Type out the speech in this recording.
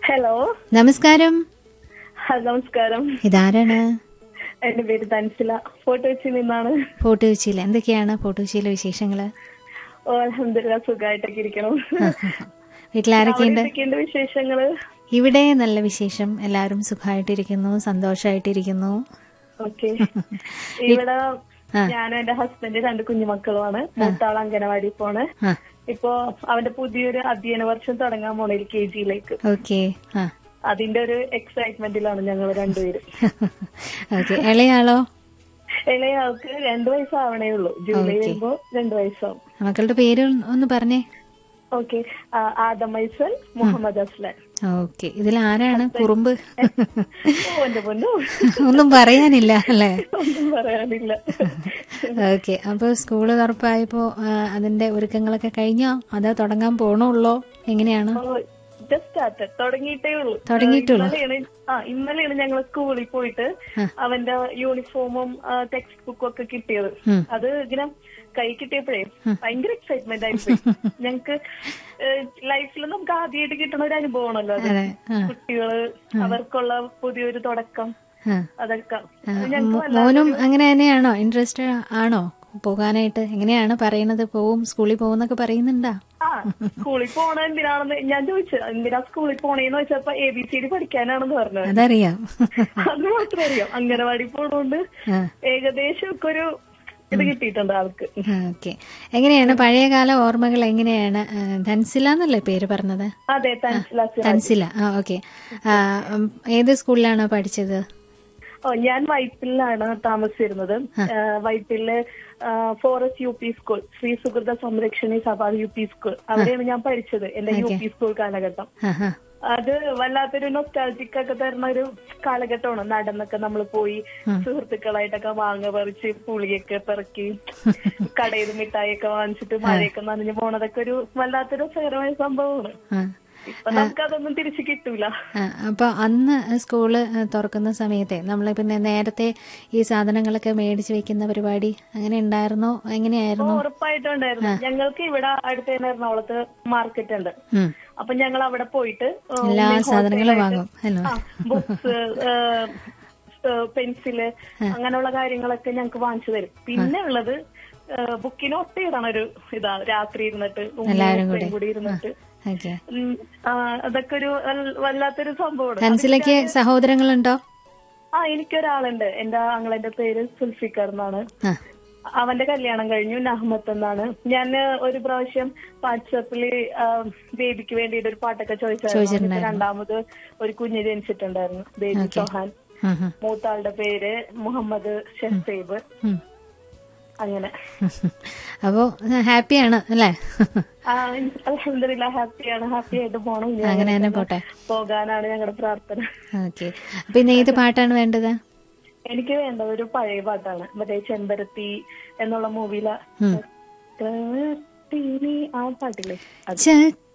Hello നമസ്കാരം ഹ, നമസ്കാരം ഇതാരാണ് എന്റെ പേര് തൻസില ഫോട്ടോ വെച്ച് നിന്നാണ് ഫോട്ടോ കൊച്ചിയിൽ എന്തൊക്കെയാണ് ഫോട്ടോ കൊച്ചിയിലെ വിശേഷങ്ങള് ഓ അലഹമില്ല സുഖമായിട്ടൊക്കെ ഇരിക്കണം വീട്ടിലാരൊക്കെയുണ്ട് അവിടെ എന്തൊക്കെയുണ്ട് വിശേഷങ്ങള് ഇവിടെ നല്ല വിശേഷം എല്ലാവരും സുഖമായിട്ടിരിക്കുന്നു സന്തോഷമായിട്ടിരിക്കുന്നു ഓക്കെ ഇവിടെ ആ. ഞാനും എന്റെ ഹസ്ബൻഡ് രണ്ട് കുഞ്ഞുമക്കളുമാണ് മൂത്താൾ അംഗനവാടി പോണ് ആ ഇപ്പോ അവന്റെ പുതിയൊരു അധ്യയന വർഷം തുടങ്ങാൻ പോണ എൽ കെ ജിയിലേക്ക് ഓക്കെ ആ അതിന്റെ ഒരു എക്സൈറ്റ്മെന്റിലാണ് ഞങ്ങൾ രണ്ടുപേരും ഓക്കെ ഇളയാളോ ഇളയ ആൾക്ക് രണ്ടു വയസ്സാവണേ ഉള്ളൂ ജൂലൈ Okay. വരുമ്പോ രണ്ടു വയസ്സാവും മക്കളുടെ പേര് ഒന്ന് പറഞ്ഞേ ഓക്കെ ആദം മൈസൽ മുഹമ്മദ് അസ്ലാൻ ഓക്കെ ഇതിൽ ആരാണ് കുറുമ്പ് ഓ എന്റെ പൊന്നു ഒന്നും പറയാനില്ല അല്ലേ ഒന്നും പറയാനില്ല ഓക്കെ അപ്പോൾ സ്കൂള് തുറപ്പായപ്പോ ആ, അതിന്റെ ഒരുക്കങ്ങളൊക്കെ കഴിഞ്ഞോ അതോ തുടങ്ങാൻ പോണുള്ളോ എങ്ങനെയാണ് ജസ്റ്റ് സ്റ്റാർട്ടഡ് തുടങ്ങിയിട്ടേ ഉള്ളൂ തുടങ്ങിയിട്ടുള്ളൂ. ഇന്നലെയാണ് ആ ഇന്നലെയാണ് ഞങ്ങൾ സ്കൂളിൽ പോയിട്ട് അവന്റെ യൂണിഫോമും ടെക്സ്റ്റ് ബുക്കും ഒക്കെ കിട്ടിയത് ഉം. അത് ഇങ്ങനെ കൈ കിട്ടിയപ്പോഴേ ഭയങ്കര എക്സൈറ്റ്മെന്റ് ആയിപ്പോയി ഞങ്ങക്ക് ലൈഫിൽ നമുക്ക് ആദ്യമായിട്ട് കിട്ടുന്ന ഒരു അനുഭവമാണല്ലോ അത് അതെ ആ കുട്ടികള് അവർക്കുള്ള പുതിയൊരു തുടക്കം ആ അതൊക്കെ ആ, അത് ഞങ്ങക്ക് മോ- മോനും അങ്ങനെ തന്നെയാണോ ഇൻട്രസ്റ്റ് ആണോ പോകാനായിട്ട് എങ്ങനെയാണ് പറയുന്നത് പോവും സ്കൂളിൽ പോകുന്നൊക്കെ പറയുന്നുണ്ടാ ആ സ്കൂളിൽ പോണ എന്തിനാണെന്ന് ഞാൻ ചോദിച്ചു എന്തിനാ സ്കൂളിൽ പോണേന്ന് ചോദിച്ചപ്പോ എ ബി സി ഡി പഠിക്കാനാണെന്ന് പറഞ്ഞത് അതറിയാം അത് മാത്രം അറിയാം അംഗനവാടി പോണോണ്ട് ആ ഏകദേശം ഒക്കെ ഒരു ഇത് കിട്ടിയിട്ടുണ്ട് ആൾക്ക് ഓക്കെ എങ്ങനെയാണ് പഴയകാല ഓർമ്മകൾ എങ്ങനെയാണ് ആ, ധൻസില എന്നല്ലേ പേര് പറഞ്ഞത് അതെ തൻസിലാസ് ധൻസില ആ ഓക്കെ ഏത് സ്കൂളിലാണോ പഠിച്ചത് ഓ ഞാൻ വൈപ്പിലാണ് താമസിച്ചിരുന്നത് വൈപ്പില് forest U P school Sree Suhrutha Samrakshini സഭ യു പി സ്കൂൾ അവിടെയാണ് ഞാൻ പഠിച്ചത് എന്റെ യു പി സ്കൂൾ കാലഘട്ടം ആ ആ അത് വല്ലാത്തൊരു നൊസ്റ്റാൾജിക് ഒക്കെ തരുന്ന ഒരു കാലഘട്ടമാണ് നടന്നൊക്കെ നമ്മൾ പോയി സുഹൃത്തുക്കളായിട്ടൊക്കെ മാങ്ങ പറിച്ച് പുളിയൊക്കെ പെറുക്കി കടയിൽ നിന്ന് മിഠായിയൊക്കെ വാങ്ങിച്ചിട്ട് മഴയൊക്കെ നനഞ്ഞു പോണതൊക്കെ ഒരു വല്ലാത്തൊരു രസകരമായ സംഭവമാണ് ആ ഇപ്പൊ നമുക്ക് അതൊന്നും തിരിച്ചു കിട്ടൂല ആ, അപ്പൊ അന്ന് സ്കൂള് തുറക്കുന്ന സമയത്തെ നമ്മൾ പിന്നെ നേരത്തെ ഈ സാധനങ്ങളൊക്കെ മേടിച്ച് വെക്കുന്ന പരിപാടി അങ്ങനെ ഉണ്ടായിരുന്നോ എങ്ങനെയായിരുന്നു ഉറപ്പായിട്ടും ഉണ്ടായിരുന്നു ഞങ്ങൾക്ക് ഇവിടെ അടുത്ത് തന്നെ എറണാകുളത്ത് മാർക്കറ്റ് ഉണ്ട് ഉം. അപ്പൊ ഞങ്ങൾ അവിടെ പോയിട്ട് ഏഹ്, എല്ലാ ഉള്ളിൽ സാധനങ്ങളും wholesale വാങ്ങും അല്ലോ ആ ബുക്സ് പെൻസില് അങ്ങനെയുള്ള കാര്യങ്ങളൊക്കെ ഞങ്ങൾക്ക് വാങ്ങിച്ചു തരും പിന്നെ ഉള്ളത് ബുക്കിന് ഒട്ടയിടണ ഒരു ഇതാ രാത്രി ഇരുന്നിട്ട് ഉമ്മയും എല്ലാവരും ഉപ്പയും കൂടി ഇരുന്നിട്ട് ഓക്കെ ഉം, ആ, അതൊക്കെ ഒരു വൽ- വല്ലാത്തൊരു സംഭവമാണ് ധൻസിലയ്ക്ക് സഹോദരങ്ങളുണ്ടോ ആ എനിക്കൊരാളുണ്ട് എന്റെ ആങ്ങളെന്റെ പേര് സുൽഫിക്കർ എന്നാണ് ആ അവന്റെ കല്യാണം കഴിഞ്ഞു നഹ്മത്ത് എന്നാണ് ഞാൻ ഒരു പ്രാവശ്യം വാട്സാപ്പിൽ ബേബിക്ക് വേണ്ടിയിട്ട് ഒരു പാട്ടൊക്കെ ചോദിച്ചായിരുന്നു അവനിപ്പോ രണ്ടാമത് ഒരു കുഞ്ഞ് ജനിച്ചിട്ടുണ്ടായിരുന്നു ബേബി സൊഹാൻ ഉം, ഉം, മൂത്താളുടെ പേര് മുഹമ്മദ് ഷെഫേബ് ഉം. അങ്ങനെ അപ്പോ ഹാപ്പിയാണ് അല്ലേ അലഹമില്ല ഹാപ്പിയാണ് ഹാപ്പി ആയിട്ട് പോണം ഇനി അങ്ങനെ തന്നെ പോട്ടെ പോകാനാണ് ഞങ്ങളുടെ പ്രാർത്ഥന ഓക്കെ അപ്പൊ ഇന്ന് ഏത് പാട്ടാണ് വേണ്ടത് എനിക്ക് വേണ്ട ഒരു പഴയ പാട്ടാണ് മറ്റേ ചെമ്പരത്തി എന്നുള്ള മൂവിയിലെ ആ പാട്ടില്ലേ അത് ചക്ക